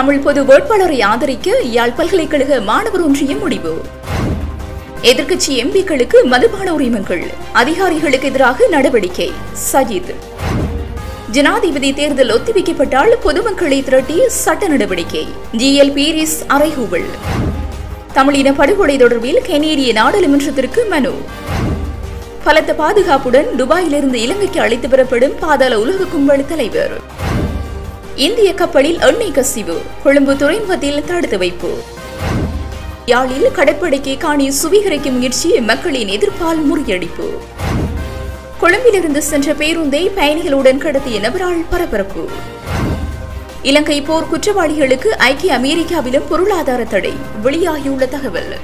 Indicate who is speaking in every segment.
Speaker 1: தமிழ் பொது வேட்பாளரை ஆதரிக்க யாழ் பல்கலைக்கழக மாணவர் ஒன்றியம் முடிவு எதிர்க்கட்சி எம்பிக்களுக்கு மதுபான உரிமங்கள் அதிகாரிகளுக்கு எதிராக நடவடிக்கை சஜித் ஜனாதிபதி தேர்தல் ஒத்திவைக்கப்பட்டால் பொதுமக்களை திரட்டி சட்ட நடவடிக்கை ஜிஎல் பீரிஸ் அறைகூவல் தமிழின படுகொலை தொடர்பில் கெனேடிய நாடாளுமன்றத்திற்கு மனு பலத்த பாதுகாப்புடன் துபாயிலிருந்து இலங்கைக்கு அழைத்து வரப்படும் பாதாள உலக கும்பல் தலைவர் இந்திய கப்பலில் எண்ணெய் கசிவு கொழும்பு துறைமுகத்தில் தடுத்து வைப்பு யாழில் கடற்படைக்கு காணி சுவீகரிக்கும் முயற்சி மக்களின் எதிர்ப்பால் முறியடிப்பு கொழும்பிலிருந்து சென்ற பேருந்தை பயணிகளுடன் கடத்திய நபரால் பரபரப்பு இலங்கை போர் குற்றவாளிகளுக்கு ஐக்கிய அமெரிக்காவிலும் பொருளாதார தடை வெளியாகியுள்ள தகவல்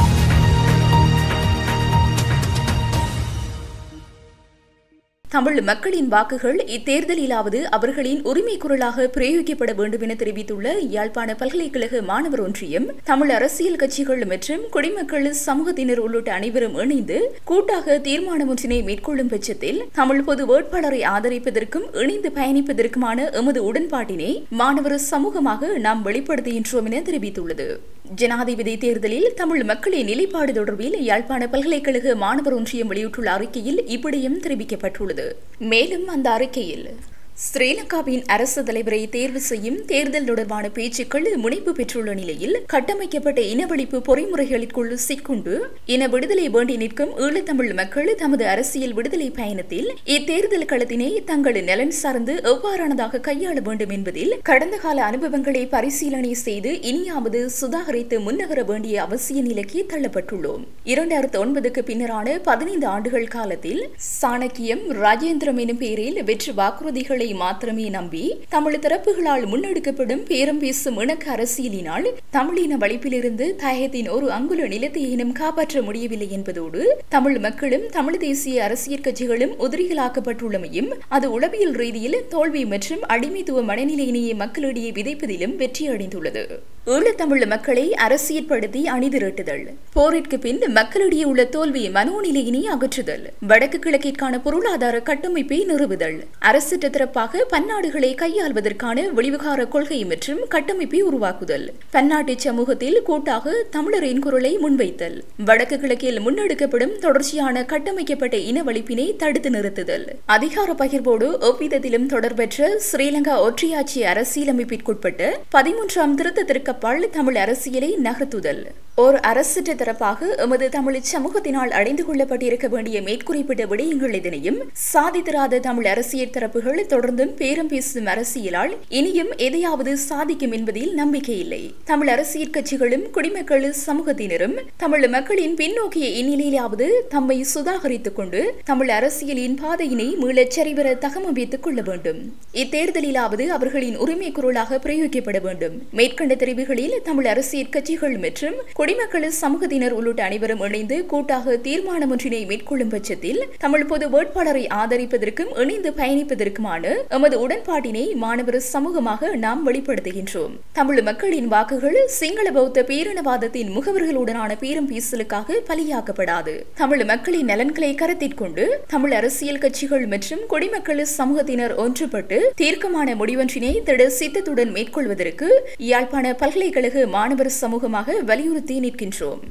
Speaker 1: தமிழ் மக்களின் வாக்குகள் இத்தேர்தலிலாவது அவர்களின் உரிமை குரலாக பிரயோகிக்கப்பட வேண்டும் என தெரிவித்துள்ள யாழ்ப்பாண பல்கலைக்கழக மாணவர் ஒன்றியம் தமிழ் அரசியல் கட்சிகள் மற்றும் குடிமக்கள் சமூகத்தினர் உள்ளிட்ட அனைவரும் இணைந்து கூட்டாக தீர்மானம் ஒன்றினை மேற்கொள்ளும் பட்சத்தில் தமிழ் பொது வேட்பாளரை ஆதரிப்பதற்கும் இணைந்து பயணிப்பதற்குமான எமது உடன்பாட்டினை மாணவர் சமூகமாக நாம் வெளிப்படுத்துகின்றோம் என தெரிவித்துள்ளது ஜனாதிபதி தேர்தலில் தமிழ் மக்களின் நிலைப்பாடு தொடர்பில் யாழ்ப்பாண பல்கலைக்கழக மாணவர் ஒன்றியம் வெளியிட்டுள்ள அறிக்கையில் இப்படியும் தெரிவிக்கப்பட்டுள்ளது மேலும் அந்த அறிக்கையில் ஸ்ரீலங்காவின் அரசு தலைவரை தேர்வு செய்யும் தேர்தல் தொடர்பான பேச்சுக்கள் முனைப்பு பெற்றுள்ள நிலையில் கட்டமைக்கப்பட்ட இனவழிப்பு பொறிமுறைகளுக்குள் சிக்குண்டு இன விடுதலை வேண்டி நிற்கும் ஈழத்தமிழ் மக்கள் தமது அரசியல் விடுதலை பயணத்தில் இத்தேர்தல் களத்தினை தங்கள் நலன் சார்ந்து எவ்வாறானதாக கையாள வேண்டும் என்பதில் கடந்த கால அனுபவங்களை பரிசீலனை செய்து இனியாவது சுதாகரித்து முன்னகர வேண்டிய அவசிய நிலைக்கு தள்ளப்பட்டுள்ளோம் இரண்டாயிரத்து ஒன்பதுக்கு பின்னரான பதினைந்து ஆண்டுகள் காலத்தில் சாணக்கியம் ராஜேந்திரம் எனும் பெயரில் வெற்று வாக்குறுதிகளை மாத்திரமே நம்பி தமிழ் தரப்புகளால் முன்னெடுக்கப்படும் பேரம் பேசும் இணக்க அரசியலினால் தமிழின வலிப்பிலிருந்து தாயத்தின் ஒரு அங்குல நிலத்தை இனம் காப்பாற்ற முடியவில்லை என்பதோடு தமிழ் மக்களும் தமிழ் தேசிய அரசியல் கட்சிகளும் உதிரிகளாக்கப்பட்டுள்ளமையும் அது உளவியல் ரீதியில் தோல்வி மற்றும் அடிமைத்துவ மனநிலையினையே மக்களிடையே விதைப்பதிலும் வெற்றியடைந்துள்ளது ஈழத்தமிழ் மக்களை அரசியற்படுத்தி அணிதிரட்டுதல் போரிற்கு பின் மக்களிடையே உள்ள தோல்வி மனோநிலையினை அகற்றுதல் வடக்கு கிழக்கிற்கான பொருளாதார கட்டமைப்பை நிறுவுதல் அரசு தரப்பாக பன்னாடுகளை கையாள்வதற்கான வெளிவிகார கொள்கை மற்றும் கட்டமைப்பை உருவாக்குதல் பன்னாட்டு சமூகத்தில் கூட்டாக தமிழரின் குரலை முன்வைத்தல் வடக்கு கிழக்கில் முன்னெடுக்கப்படும் தொடர்ச்சியான கட்டமைக்கப்பட்ட இனவழிப்பினை தடுத்து நிறுத்துதல் அதிகார பகிர்வோடு எவ்விதத்திலும் தொடர்பற்ற ஸ்ரீலங்கா ஒற்றையாட்சி அரசியலமைப்பிற்குட்பட்ட பதிமூன்றாம் திருத்தத்திற்கப்பால் தமிழ் அரசியலை நகர்த்துதல் ஓர் அரசற்ற தரப்பாக எமது தமிழ் சமூகத்தினால் அடைந்து கொள்ளப்பட்டிருக்க வேண்டிய மேற்குறிப்பிட்ட விடயங்கள் எதனையும் சாதித்திராத தமிழ் அரசியல் தரப்புகள் தொடர்ந்தும் பேரம் பேசும் அரசியலால் இனியும் எதையாவது சாதிக்கும் என்பதில் நம்பிக்கை இல்லை தமிழ் அரசியல் கட்சிகளும் குடிமக்கள் சமூகத்தினரும் தமிழ் மக்களின் பின்னோக்கிய இந்நிலையிலாவது தம்மை சுதாகரித்துக் கொண்டு தமிழ் அரசியலின் பாதையினை மீளச் சரிவர தகமமைத்துக் கொள்ள வேண்டும் இத்தேர்தலிலாவது அவர்களின் உரிமை குரலாக பிரயோகிக்கப்பட வேண்டும் மேற்கண்ட தெரிவுகளில் தமிழ் அரசியல் கட்சிகள் மற்றும் குடிமக்கள் சமூகத்தினர் உள்ளிட்ட அனைவரும் இணைந்து கூட்டாக தீர்மானம் ஒன்றினை மேற்கொள்ளும் பட்சத்தில் தமிழ் பொது வேட்பாளரை ஆதரிப்பதற்கும் இணைந்து பயணிப்பதற்குமான எமது உடன்பாட்டினை மாணவர் சமூகமாக நாம் வெளிப்படுத்துகின்றோம் தமிழ் மக்களின் வாக்குகள் சிங்கள பௌத்த பேரினவாதத்தின் முகவர்களுடனான பேரம் பேசலுக்காக பலியாக்கப்படாது தமிழ் மக்களின் நலன்களை கருத்திற்கொண்டு தமிழ் அரசியல் கட்சிகள் மற்றும் குடிமக்கள் சமூகத்தினர் ஒன்றுபட்டு தீர்க்கமான முடிவொன்றினை திட சித்தத்துடன் மேற்கொள்வதற்கு யாழ்ப்பாண பல்கலைக்கழக மாணவர் சமூகமாக வலியுறுத்தி நிற்கின்றோம்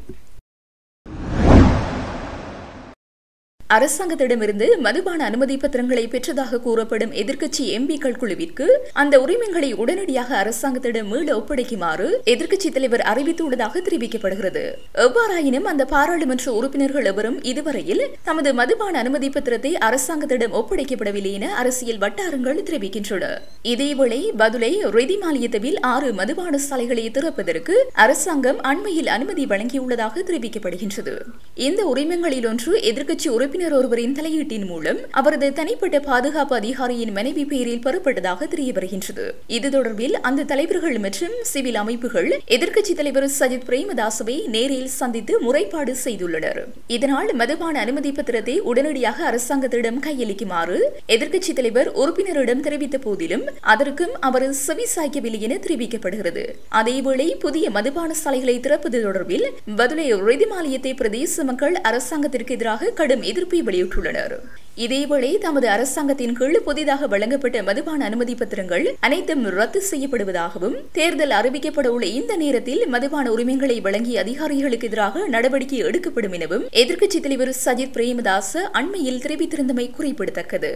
Speaker 1: அரசாங்கத்திடமிருந்து மதுபான அனுமதி பத்திரங்களை பெற்றதாக கூறப்படும் எதிர்க்கட்சி எம்பிக்கள் குழுவிற்கு அந்த உரிமங்களை உடனடியாக அரசாங்கத்திடம் மீள ஒப்படைக்குமாறு எதிர்க்கட்சித் தலைவர் அறிவித்துள்ளதாக தெரிவிக்கப்படுகிறது எவ்வாறாயினும் அந்த பாராளுமன்ற உறுப்பினர்கள் எவரும் இதுவரையில் தமது மதுபான அனுமதி பத்திரத்தை அரசாங்கத்திடம் ஒப்படைக்கப்படவில்லை என அரசியல் வட்டாரங்கள் தெரிவிக்கின்றன இதேவேளை பதுளை ரெதிமாலியத்தவில் ஆறு மதுபான சாலைகளை திறப்பதற்கு அரசாங்கம் அண்மையில் அனுமதி வழங்கியுள்ளதாக தெரிவிக்கப்படுகின்றது இந்த உரிமங்களில் ஒன்று எதிர்க்கட்சி உறுப்பினர் உறுப்பினர் ஒருவரின் தலையீட்டின் மூலம் அவரது தனிப்பட்ட பாதுகாப்பு அதிகாரியின் மனைவி பெயரில் பெறப்பட்டதாக தெரிய வருகின்றது இது தொடர்பில் அந்த தலைவர்கள் மற்றும் சிவில் அமைப்புகள் எதிர்க்கட்சி தலைவர் சஜித் பிரேமதாசவை நேரில் சந்தித்து முறைப்பாடு செய்துள்ளனர் இதனால் மதுபான அனுமதி பத்திரத்தை உடனடியாக அரசாங்கத்திடம் கையளிக்குமாறு எதிர்க்கட்சி தலைவர் உறுப்பினரிடம் தெரிவித்த போதிலும் அதற்கும் அவர் செவி சாய்க்கவில்லை என தெரிவிக்கப்படுகிறது அதேவேளை புதிய மதுபான சாலைகளை திறப்பது தொடர்பில் பதுளை ரெதிமாலயத்தை பிரதேச மக்கள் அரசாங்கத்திற்கு எதிராக கடும் எதிர்ப்பு அறிவிப்பை வெளியிட்டுள்ளனர் இதேவேளை தமது அரசாங்கத்தின் கீழ் புதிதாக வழங்கப்பட்ட மதுபான அனுமதி பத்திரங்கள் அனைத்தும் ரத்து செய்யப்படுவதாகவும் தேர்தல் அறிவிக்கப்பட உள்ள இந்த நேரத்தில் மதுபான உரிமங்களை வழங்கிய அதிகாரிகளுக்கு எதிராக நடவடிக்கை எடுக்கப்படும் எனவும் எதிர்க்கட்சித் தலைவர் சஜித் பிரேமதாச அண்மையில் தெரிவித்திருந்தமை குறிப்பிடத்தக்கது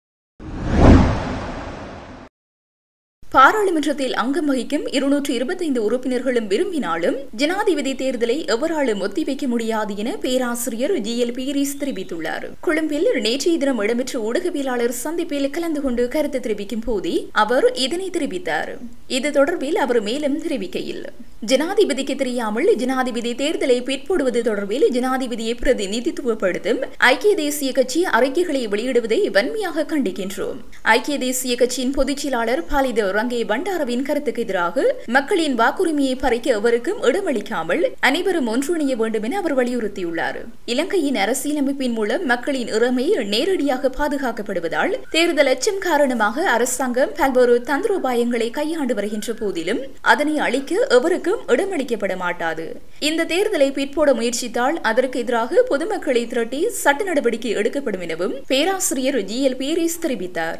Speaker 1: பாராளுமன்றத்தில் அங்கம் வகிக்கும் இருநூற்று இருபத்தைந்து உறுப்பினர்களும் விரும்பினாலும் ஜனாதிபதி தேர்தலை எவராலும் ஒத்திவைக்க முடியாது என பேராசிரியர் ஜி எல் பீரிஸ் தெரிவித்துள்ளார் கொழும்பில் நேற்றைய தினம் இடம்பெற்ற ஊடகவியலாளர் சந்திப்பில் கலந்து கொண்டு கருத்து தெரிவிக்கும் போதே அவர் இதனை தெரிவித்தார் இது தொடர்பில் அவர் மேலும் தெரிவிக்கையில் ஜனாதிபதிக்கு தெரியாமல் ஜனாதிபதி தேர்தலை பிற்போடுவது தொடர்பில் ஜனாதிபதியை பிரதிநிதித்துவப்படுத்தும் ஐக்கிய தேசிய கட்சி அறிக்கைகளை வெளியிடுவதை வன்மையாக கண்டிக்கின்றோம் ஐக்கிய தேசிய கட்சியின் பொதுச் செயலாளர் பாலித ரங்கே பண்டாரவின் கருத்துக்கு எதிராக மக்களின் வாக்குரிமையை பறிக்க எவருக்கும் இடமளிக்காமல் அனைவரும் ஒன்றிணைய வேண்டும் என அவர் வலியுறுத்தியுள்ளார் இலங்கையின் அரசியலமைப்பின் மூலம் மக்களின் இறமை நேரடியாக பாதுகாக்கப்படுவதால் தேர்தல் அச்சம் காரணமாக அரசாங்கம் பல்வேறு தந்திரோபாயங்களை கையாண்டு வருகின்ற போதிலும் அதனை அளிக்க எவருக்கும் இடமளிக்கப்பட மாட்டாது இந்த தேர்தலை பிற்போட முயற்சித்தால் அதற்கு எதிராக பொதுமக்களை திரட்டி சட்ட நடவடிக்கை எடுக்கப்படும் எனவும் பேராசிரியர் ஜி எல் பீரிஸ் தெரிவித்தார்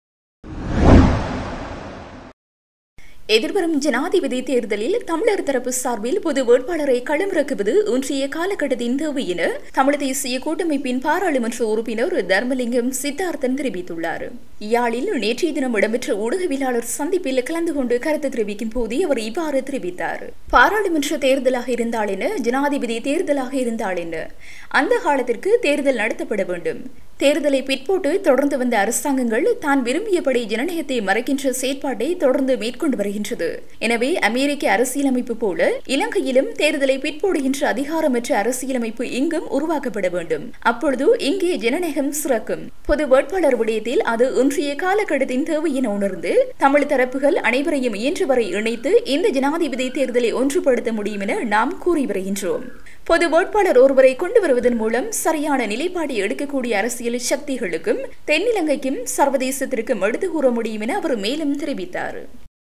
Speaker 1: எதிர்வரும் ஜனாதிபதி தேர்தலில் தமிழர் தரப்பு சார்பில் பொது வேட்பாளரை களமிறக்குவது இன்றைய காலகட்டத்தின் தேவை என தமிழ் தேசிய கூட்டமைப்பின் பாராளுமன்ற உறுப்பினர் தர்மலிங்கம் சித்தார்த்தன் தெரிவித்துள்ளார் யாழில் நேற்றைய தினம் இடம்பெற்ற ஊடகவியலாளர் சந்திப்பில் கலந்து கொண்டு கருத்து தெரிவிக்கும் போதே அவர் இவ்வாறு தெரிவித்தார் பாராளுமன்ற தேர்தலாக இருந்தால் என்ன ஜனாதிபதி தேர்தலாக இருந்தால் என்ன அந்த காலத்திற்கு தேர்தல் நடத்தப்பட வேண்டும் தேர்தலை பிற்போட்டு தொடர்ந்து வந்த அரசாங்கங்கள் தான் விரும்பியபடி ஜனநாயகத்தை மறைக்கின்ற செயற்பாட்டை தொடர்ந்து மேற்கொண்டு வருகின்றது எனவே அமெரிக்க அரசியலமைப்பு போல இலங்கையிலும் தேர்தலை பிற்போடுகின்ற அதிகாரமற்ற அரசியலமைப்பு இங்கும் உருவாக்கப்பட வேண்டும் அப்பொழுது இங்கே ஜனநாயகம் சிறக்கும் பொது வேட்பாளர் விடயத்தில் அது இன்றைய காலகட்டத்தின் தேவை என உணர்ந்து தமிழ் தரப்புகள் அனைவரையும் இயன்றவரை இணைத்து இந்த ஜனாதிபதி தேர்தலை ஒன்றுபடுத்த முடியும் என நாம் கூறி வருகின்றோம் பொது வேட்பாளர் ஒருவரை கொண்டு வருவதன் மூலம் சரியான நிலைப்பாட்டை எடுக்கக்கூடிய அரசியல் சக்திகளுக்கும் தென்னிலங்கைக்கும் சர்வதேசத்திற்கும் எடுத்து கூற முடியும் என அவர் மேலும் தெரிவித்தார்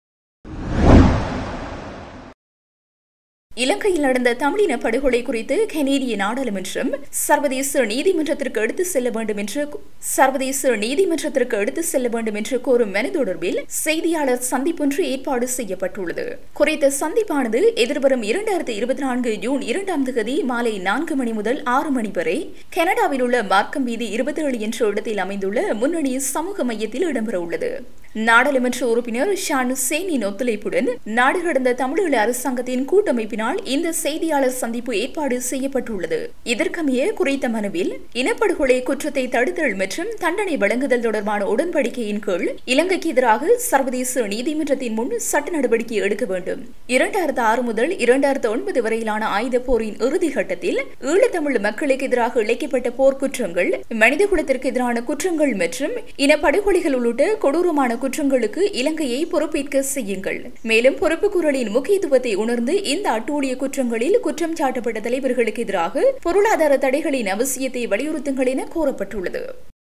Speaker 1: இலங்கையில் நடந்த தமிழின படுகொலை குறித்து கனேடிய நாடாளுமன்றம் சர்வதேச நீதிமன்றத்திற்கு எடுத்து செல்ல வேண்டும் என்று சர்வதேச நீதிமன்றத்திற்கு எடுத்து செல்ல வேண்டும் என்று கோரும் மனு தொடர்பில் செய்தியாளர் சந்திப்பொன்று ஏற்பாடு செய்யப்பட்டுள்ளது குறித்த சந்திப்பானது எதிர்வரும் இரண்டாயிரத்தி இருபத்தி நான்கு ஜூன் இரண்டாம் தேதி மாலை நான்கு மணி முதல் ஆறு மணி வரை கனடாவில் உள்ள மார்க்கம் வீதி இருபத்தி ஏழு என்ற இடத்தில் அமைந்துள்ள முன்னணி சமூக மையத்தில் இடம்பெற உள்ளது நாடாளுமன்ற உறுப்பினர் ஷானு சேனின் ஒத்துழைப்புடன் நாடு கடந்த தமிழீழ அரசாங்கத்தின் கூட்டமைப்பினால் இந்த செய்தியாளர் சந்திப்பு ஏற்பாடு செய்யப்பட்டுள்ளது இதற்கமைய குறித்த மனுவில் இனப்படுகொலை குற்றத்தை தடுத்தல் மற்றும் தண்டனை வழங்குதல் தொடர்பான உடன்படிக்கையின் கீழ் இலங்கைக்கு எதிராக சர்வதேச நீதிமன்றத்தின் முன் சட்ட நடவடிக்கை எடுக்க வேண்டும் இரண்டாயிரத்து ஆறு முதல் இரண்டாயிரத்து ஒன்பது வரையிலான ஆயுத போரின் இறுதி கட்டத்தில் ஈழத்தமிழ் மக்களுக்கு எதிராக இழைக்கப்பட்ட போர்க்குற்றங்கள் மனிதகுலத்திற்கு எதிரான குற்றங்கள் மற்றும் இனப்படுகொலைகள் உள்ளிட்ட கொடூரமான குற்றங்களுக்கு இலங்கையை பொறுப்பேற்க செய்யுங்கள் மேலும் பொறுப்பு குரலின் முக்கியத்துவத்தை உணர்ந்து இந்த அட்டூழிய குற்றங்களில் குற்றம் சாட்டப்பட்ட தலைவர்களுக்கு எதிராக பொருளாதார தடைகளின் அவசியத்தை வலியுறுத்துங்கள் என கோரப்பட்டுள்ளது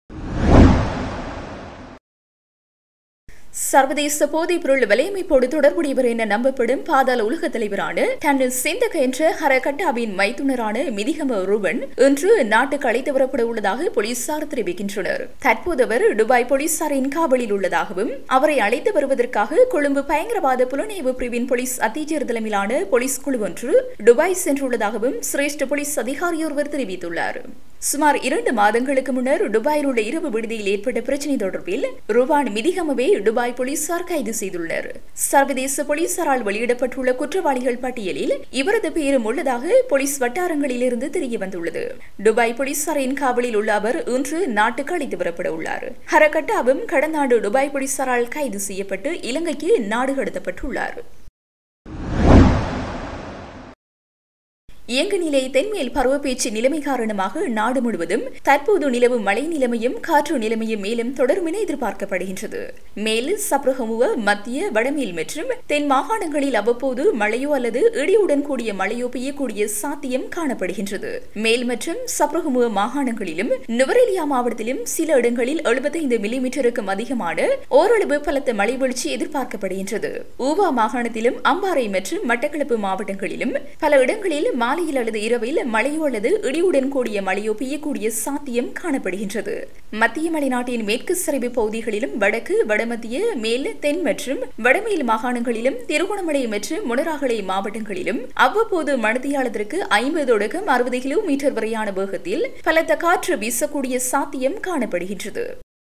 Speaker 1: சர்வதேச போதைப் பொருள் வலையமைப்போடு தொடர்புடையவர் என நம்பப்படும் பாதாள உலக தலைவரான தன்னில் சிந்தக என்ற ஹரகட்டாவின் மைத்துனரான மிதிகம ரூபன் இன்று நாட்டுக்கு அழைத்து வரப்பட உள்ளதாக போலீசார் தெரிவிக்கின்றனர் தற்போது அவர் துபாய் போலீசாரின் காவலில் உள்ளதாகவும் அவரை அழைத்து வருவதற்காக கொழும்பு பயங்கரவாத புலனாய்வு பிரிவின் போலீஸ் அத்தியட்சர் தலைமையிலான போலீஸ் குழு ஒன்று துபாய் சென்றுள்ளதாகவும் சிரேஷ்ட போலீஸ் அதிகாரி ஒருவர் தெரிவித்துள்ளார் சுமார் இரண்டு மாதங்களுக்கு முன்னர் துபாயில் உள்ள இரவு விடுதியில் ஏற்பட்ட பிரச்சினை தொடர்பில் ருவான் மிதிகமவே துபாய் போலீசார் கைது செய்துள்ளனர் சர்வதேச போலீசாரால் வெளியிடப்பட்டுள்ள குற்றவாளிகள் பட்டியலில் இவரது பெயரும் உள்ளதாக போலீஸ் வட்டாரங்களிலிருந்து தெரிய வந்துள்ளது துபாய் போலீசாரின் காவலில் உள்ள அவர் இன்று நாட்டுக்கு அழைத்து வரப்பட உள்ளார் ஹரகட்டாவும் கடந்த ஆண்டு துபாய் போலீசாரால் கைது செய்யப்பட்டு இலங்கைக்கு நாடு கடத்தப்பட்டுள்ளார் இயங்கு நிலை தென்மேல் பருவப்பேச்சு நிலைமை காரணமாக நாடு முழுவதும் தற்போது நிலவும் மழை நிலைமையும் காற்று நிலைமையும் மேலும் தொடரும் என எதிர்பார்க்கப்படுகின்றது மேல் சப்ரகமுவ மத்திய வடமேல் மற்றும் தென் மாகாணங்களில் அவ்வப்போது மழையோ அல்லது இடியுடன் கூடிய மழையோ பெய்யக்கூடிய சாத்தியம் காணப்படுகின்றது மேல் மற்றும் சப்ரகமுவ மாகாணங்களிலும் நுவரெலியா மாவட்டத்திலும் சில இடங்களில் எழுபத்தைந்து மில்லிமீட்டருக்கும் அதிகமான ஓரளவு பலத்த மழை வீழ்ச்சி எதிர்பார்க்கப்படுகின்றது ஊவா மாகாணத்திலும் அம்பாறை மற்றும் மட்டக்களப்பு மாவட்டங்களிலும் பல இடங்களில் மாலையில் அல்லது இரவில் மழையோ அல்லது இடியுடன் கூடிய மழையோ பெய்யக்கூடிய சாத்தியம் காணப்படுகின்றது மத்திய மலைநாட்டின் மேற்கு சரிவு பகுதிகளிலும் வடக்கு வடமத்திய மேல் தென் மற்றும் வடமேல் மாகாணங்களிலும் திருகோணமலை மற்றும் முனராகலை மாவட்டங்களிலும் அவ்வப்போது மணத்தியாளத்திற்கு ஐம்பது தொடக்கம் அறுபது கிலோமீட்டர் வரையான வேகத்தில் பலத்த காற்று வீசக்கூடிய சாத்தியம் காணப்படுகின்றது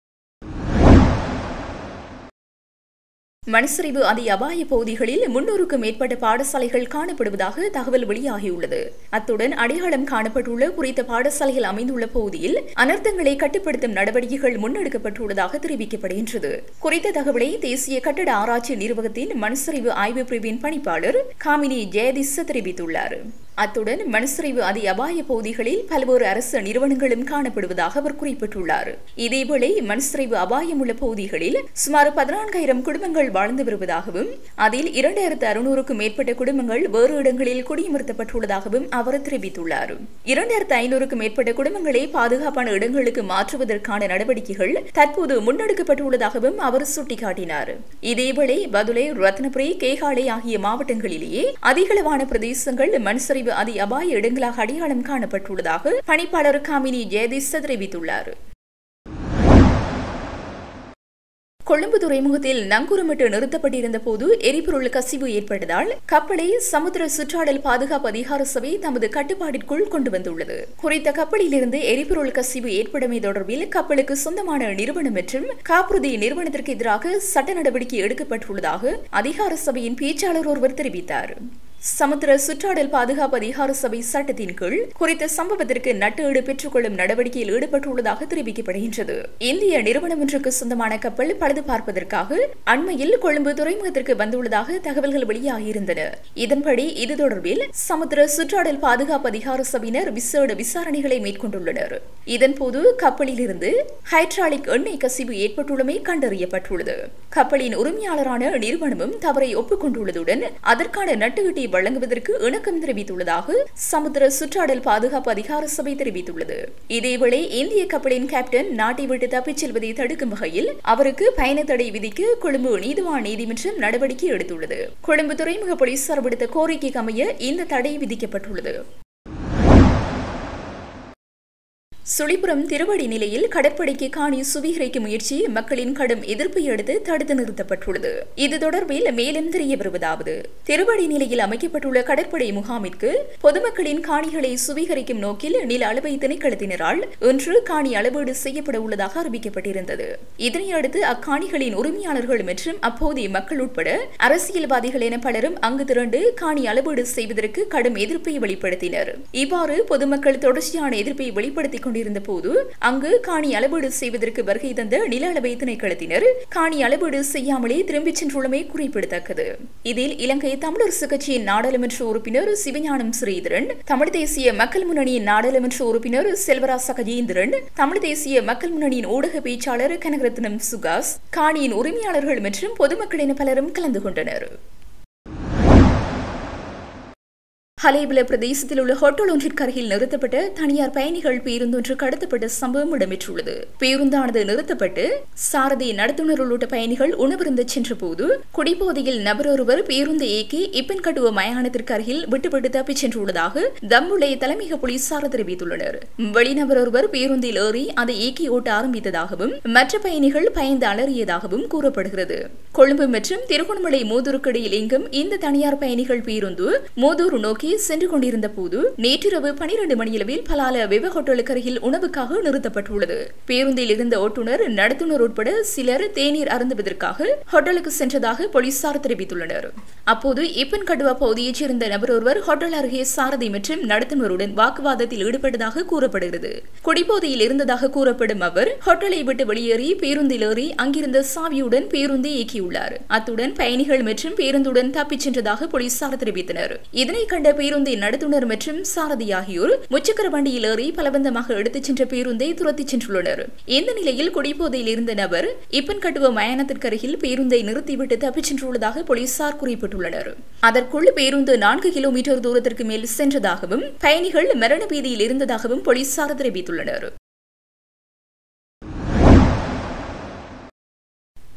Speaker 1: மண்சரிவு அதி அபாய பகுதிகளில் முன்னூறுக்கும் மேற்பட்ட பாடசாலைகள் காணப்படுவதாக தகவல் வெளியாகியுள்ளது அத்துடன் அடையாளம் காணப்பட்டுள்ள குறித்த பாடசாலைகள் அமைந்துள்ள பகுதியில் அனர்த்தங்களை கட்டுப்படுத்தும் நடவடிக்கைகள் முன்னெடுக்கப்பட்டுள்ளதாக தெரிவிக்கப்படுகின்றது குறித்த தகவலை தேசிய கட்டட ஆராய்ச்சி நிர்வாகத்தின் மண்சரிவு ஆய்வு பிரிவின் பணிப்பாளர் காமினி ஜெயதிச தெரிவித்துள்ளார் அத்துடன் மண்சரிவு அதி அபாய பகுதிகளில் பல்வேறு அரசு நிறுவனங்களும் காணப்படுவதாக அவர் குறிப்பிட்டுள்ளார் இதேவேளை மண்சரிவு அபாயம் உள்ள பகுதிகளில் சுமார் பதினான்காயிரம் குடும்பங்கள் வாழ்ந்து வருவதாகவும் அதில் இரண்டாயிரத்து அறுநூறுக்கும் மேற்பட்ட குடும்பங்கள் வேறு இடங்களில் குடியமர்த்தப்பட்டுள்ளதாகவும் அவர் தெரிவித்துள்ளார் இரண்டாயிரத்து ஐநூறுக்கும் மேற்பட்ட குடும்பங்களை பாதுகாப்பான இடங்களுக்கு மாற்றுவதற்கான நடவடிக்கைகள் தற்போது முன்னெடுக்கப்பட்டுள்ளதாகவும் அவர் சுட்டிக்காட்டினார் இதேவேளை பதுளை ரத்னபுரி கேகாலை ஆகிய மாவட்டங்களிலேயே அதிகளவான பிரதேசங்கள் மண்சரிவு சரிவு அதி அபாய இடங்களாக அடையாளம் காணப்பட்டுள்ளதாக பணிப்பாளர் காமினி ஜெயதீச தெரிவித்துள்ளார் கொழும்பு துறைமுகத்தில் நங்கூரமிட்டு நிறுத்தப்பட்டிருந்த போது எரிபொருள் கசிவு ஏற்பட்டதால் கப்பலை சமுத்திர சுற்றாடல் பாதுகாப்பு அதிகார சபை தமது கட்டுப்பாட்டிற்குள் கொண்டு வந்துள்ளது குறித்த கப்பலிலிருந்து எரிபொருள் கசிவு ஏற்படமை தொடர்பில் கப்பலுக்கு சொந்தமான நிறுவனம் மற்றும் காப்புறுதி நிறுவனத்திற்கு எதிராக சட்ட நடவடிக்கை எடுக்கப்பட்டுள்ளதாக அதிகார சபையின் பேச்சாளர் ஒருவர் தெரிவித்தார் சமுத்திர சுற்றாடல் பாதுகாப்பு அதிகார சபை சட்டத்தின் கீழ் குறித்த சம்பவத்திற்கு நட்டு பெற்றுக்கொள்ளும் நடவடிக்கையில் ஈடுபட்டுள்ளதாக தெரிவிக்கப்படுகின்றது இந்திய நிறுவனம் ஒன்றுக்கு சொந்தமான கப்பல் பழுது பார்ப்பதற்காக அண்மையில் கொழும்பு துறைமுகத்திற்கு வந்துள்ளதாக தகவல்கள் வெளியாகியிருந்தன இதன்படி இது தொடர்பில் சமுத்திர சுற்றாடல் பாதுகாப்பு அதிகார சபையினர் விசேட விசாரணைகளை மேற்கொண்டுள்ளனர் இதன்போது கப்பலில் இருந்து ஹைட்ராலிக் எண்ணெய் கசிவு ஏற்பட்டுள்ளமை கண்டறியப்பட்டுள்ளது கப்பலின் உரிமையாளரான நிறுவனமும் தவறை ஒப்புக்கொண்டுள்ளதுடன் அதற்கான நட்டுவிட்டி வழங்குவதற்கு இணக்கம் தெரிவித்துள்ளதாக சமுத்திர சுற்றாடல் பாதுகாப்பு அதிகார சபை தெரிவித்துள்ளது இதேவேளை இந்திய கப்பலின் கேப்டன் நாட்டை விட்டு தப்பிச் செல்வதை தடுக்கும் வகையில் அவருக்கு பயண தடை விதிக்க கொழும்பு நீதிவான் நீதிமன்றம் நடவடிக்கை எடுத்துள்ளது கொழும்பு துறைமுக போலீசார் விடுத்த கோரிக்கைக்கு அமைய இந்த தடை விதிக்கப்பட்டுள்ளது சுழிபுரம் திருவடி நிலையில் கடற்படைக்கு காணி சுவீகரிக்கும் முயற்சி மக்களின் கடும் எதிர்ப்பை அடுத்து தடுத்து நிறுத்தப்பட்டுள்ளது இது தொடர்பில் மேலும் தெரிய வருவதாவது திருவடி நிலையில் அமைக்கப்பட்டுள்ள கடற்படை முகாமிற்கு பொதுமக்களின் காணிகளை சுவீகரிக்கும் நோக்கில் நில அளவை திணைக்களத்தினரால் இன்று காணி அளவீடு செய்யப்பட உள்ளதாக அறிவிக்கப்பட்டிருந்தது இதனையடுத்து அக்காணிகளின் உரிமையாளர்கள் மற்றும் அப்போதைய மக்கள் உட்பட அரசியல்வாதிகள் என பலரும் அங்கு திரண்டு காணி அளவீடு செய்வதற்கு கடும் எதிர்ப்பை வெளிப்படுத்தினர் இவ்வாறு பொதுமக்கள் தொடர்ச்சியான எதிர்ப்பை வெளிப்படுத்திக் கொண்டிருந்த போது அங்கு காணி அளவீடு செய்வதற்கு வருகை தந்த நில அளவை திணைக்களத்தினர் காணி அளவீடு செய்யாமலே திரும்பிச் சென்றுள்ளமை குறிப்பிடத்தக்கது இதில் இலங்கை தமிழரசு கட்சியின் நாடாளுமன்ற உறுப்பினர் சிவஞானம் ஸ்ரீதரன் தமிழ் தேசிய மக்கள் முன்னணியின் நாடாளுமன்ற உறுப்பினர் செல்வராச கஜேந்திரன் தமிழ் தேசிய மக்கள் முன்னணியின் ஊடக பேச்சாளர் கனகரத்னம் சுகாஸ் காணியின் உரிமையாளர்கள் மற்றும் பொதுமக்கள் என பலரும் கலந்து கொண்டனர் ஹலேபில பிரதேசத்தில் உள்ள ஹோட்டல் ஒன்றிற்கு அருகில் நிறுத்தப்பட்ட தனியார் பயணிகள் பேருந்தொன்று கடத்தப்பட்ட சம்பவம் இடம்பெற்றுள்ளது பேருந்தானது நிறுத்தப்பட்டு சாரதி நடத்துனர் உள்ளிட்ட பயணிகள் உணவருந்த சென்றபோது குடிபோதையில் நபர் ஒருவர் பேருந்தை இயக்கி இப்பன் கட்டுவ மயானத்திற்கு அருகில் விட்டுவிட்டு தப்பிச் சென்றுள்ளதாக தம்புளை தலைமையக போலீசார் தெரிவித்துள்ளனர் வெளிநபர் ஒருவர் பேருந்தில் ஏறி அதை இயக்கி ஓட்ட ஆரம்பித்ததாகவும் மற்ற பயணிகள் பயந்து அலறியதாகவும் கூறப்படுகிறது கொழும்பு மற்றும் திருகோணமலை மூதூருக்கு இடையில் இயங்கும் இந்த தனியார் பயணிகள் பேருந்து மூதூர் நோக்கி சென்று கொண்டிருந்த போது நேற்றிரவு பனிரெண்டு மணியளவில் பலால விவ ஹோட்டலுக்கு அருகில் உணவுக்காக நிறுத்தப்பட்டுள்ளது பேருந்தில் இருந்த ஓட்டுநர் நடத்துனர் உட்பட சிலர் தேநீர் அருந்துவதற்காக ஹோட்டலுக்கு சென்றதாக போலீசார் தெரிவித்துள்ளனர் அப்போது இப்பன் கடுவா பகுதியைச் சேர்ந்த நபர் ஒருவர் ஹோட்டல் அருகே சாரதி மற்றும் நடத்துனருடன் வாக்குவாதத்தில் ஈடுபட்டதாக கூறப்படுகிறது குடிபோதையில் இருந்ததாக கூறப்படும் அவர் ஹோட்டலை விட்டு வெளியேறி பேருந்தில் ஏறி அங்கிருந்த சாவியுடன் பேருந்தை இயக்கியுள்ளார் அத்துடன் பயணிகள் மற்றும் பேருந்துடன் தப்பிச் சென்றதாக போலீசார் தெரிவித்தனர் இதனை கண்ட பேருந்தின் நடத்துனர் மற்றும் சாரதி ஆகியோர் முச்சக்கர வண்டியில் ஏறி பலவந்தமாக எடுத்துச் சென்ற பேருந்தை துரத்திச் சென்றுள்ளனர் இந்த நிலையில் குடிபோதையில் இருந்த நபர் இப்பன் கட்டுவ மயானத்திற்கு அருகில் பேருந்தை நிறுத்திவிட்டு தப்பிச் சென்றுள்ளதாக போலீசார் குறிப்பிட்டுள்ளனர் அதற்குள் பேருந்து நான்கு கிலோமீட்டர் தூரத்திற்கு மேல் சென்றதாகவும் பயணிகள் மரண பீதியில் இருந்ததாகவும் போலீசார் தெரிவித்துள்ளனர்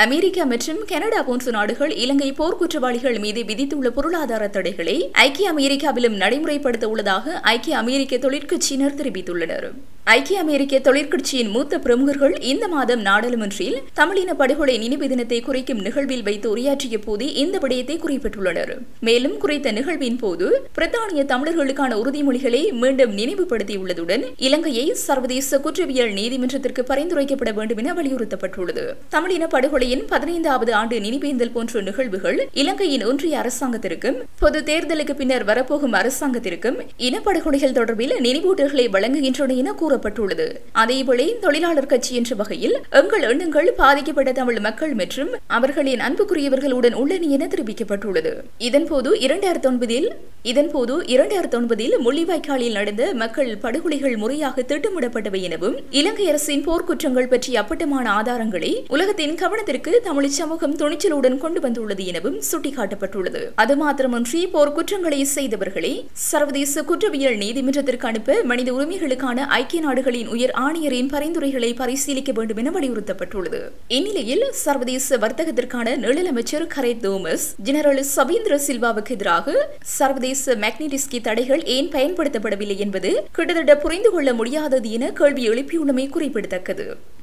Speaker 1: அமெரிக்கா மற்றும் கனடா போன்ற நாடுகள் இலங்கை போர்க்குற்றவாளிகள் மீது விதித்துள்ள பொருளாதார தடைகளை ஐக்கிய அமெரிக்காவிலும் நடைமுறைப்படுத்த உள்ளதாக ஐக்கிய அமெரிக்க தொழிற்கட்சியினர் தெரிவித்துள்ளனர் ஐக்கிய அமெரிக்க தொழிற்கட்சியின் மூத்த பிரமுகர்கள் இந்த மாதம் நாடாளுமன்றில் தமிழின படுகொலை நினைவு தினத்தை குறிக்கும் நிகழ்வில் வைத்து உரையாற்றிய போதே இந்த விடயத்தை குறிப்பிட்டுள்ளனர் மேலும் குறித்த நிகழ்வின் போது பிரித்தானிய தமிழர்களுக்கான உறுதிமொழிகளை மீண்டும் நினைவுபடுத்தியுள்ளதுடன் இலங்கையை சர்வதேச குற்றவியல் நீதிமன்றத்திற்கு பரிந்துரைக்கப்பட வேண்டும் என வலியுறுத்தப்பட்டுள்ளது தமிழின படுகொலையின் பதினைந்தாவது ஆண்டு நினைவேந்தல் போன்ற நிகழ்வுகள் இலங்கையின் ஒன்றிய அரசாங்கத்திற்கும் பொது தேர்தலுக்கு பின்னர் வரப்போகும் அரசாங்கத்திற்கும் இனப்படுகொலைகள் தொடர்பில் நினைவூட்டல்களை வழங்குகின்றன என கூறப்பட்டுள்ளது அதேவேளை தொழிலாளர் கட்சி என்ற வகையில் எங்கள் எண்ணங்கள் பாதிக்கப்பட்ட தமிழ் மக்கள் மற்றும் அவர்களின் அன்புக்குரியவர்களுடன் உள்ளன என தெரிவிக்கப்பட்டுள்ளது இதன்போது இரண்டாயிரத்தி ஒன்பதில் இதன்போது இரண்டாயிரத்தி ஒன்பதில் முள்ளிவாய்க்காலில் நடந்த மக்கள் படுகொலைகள் முறையாக திட்டமிடப்பட்டவை எனவும் இலங்கை அரசின் போர்க்குற்றங்கள் பற்றிய அப்பட்டமான ஆதாரங்களை உலகத்தின் கவனத்திற்கு தமிழ் சமூகம் துணிச்சலுடன் கொண்டு வந்துள்ளது எனவும் சுட்டிக்காட்டப்பட்டுள்ளது அது மாத்திரமன்றி போர்க்குற்றங்களை செய்தவர்களை சர்வதேச குற்றவியல் நீதிமன்றத்திற்கு அனுப்ப மனித உரிமைகளுக்கான ஐக்கிய நாடுகளின் உயர் ஆணையரின் பரிந்துரைகளை பரிசீலிக்க வேண்டும் என வலியுறுத்தப்பட்டுள்ளது இந்நிலையில் சர்வதேச வர்த்தகத்திற்கான நிழல் அமைச்சர் கரேத் தோமஸ் ஜெனரல் சபீந்திர சில்வாவுக்கு எதிராக சர்வதேச மேக்னிடிஸ்கி தடைகள் ஏன் பயன்படுத்தப்படவில்லை என்பது கிட்டத்தட்ட புரிந்து கொள்ள முடியாதது என கேள்வி எழுப்பியுள்ளமை குறிப்பிடத்தக்கது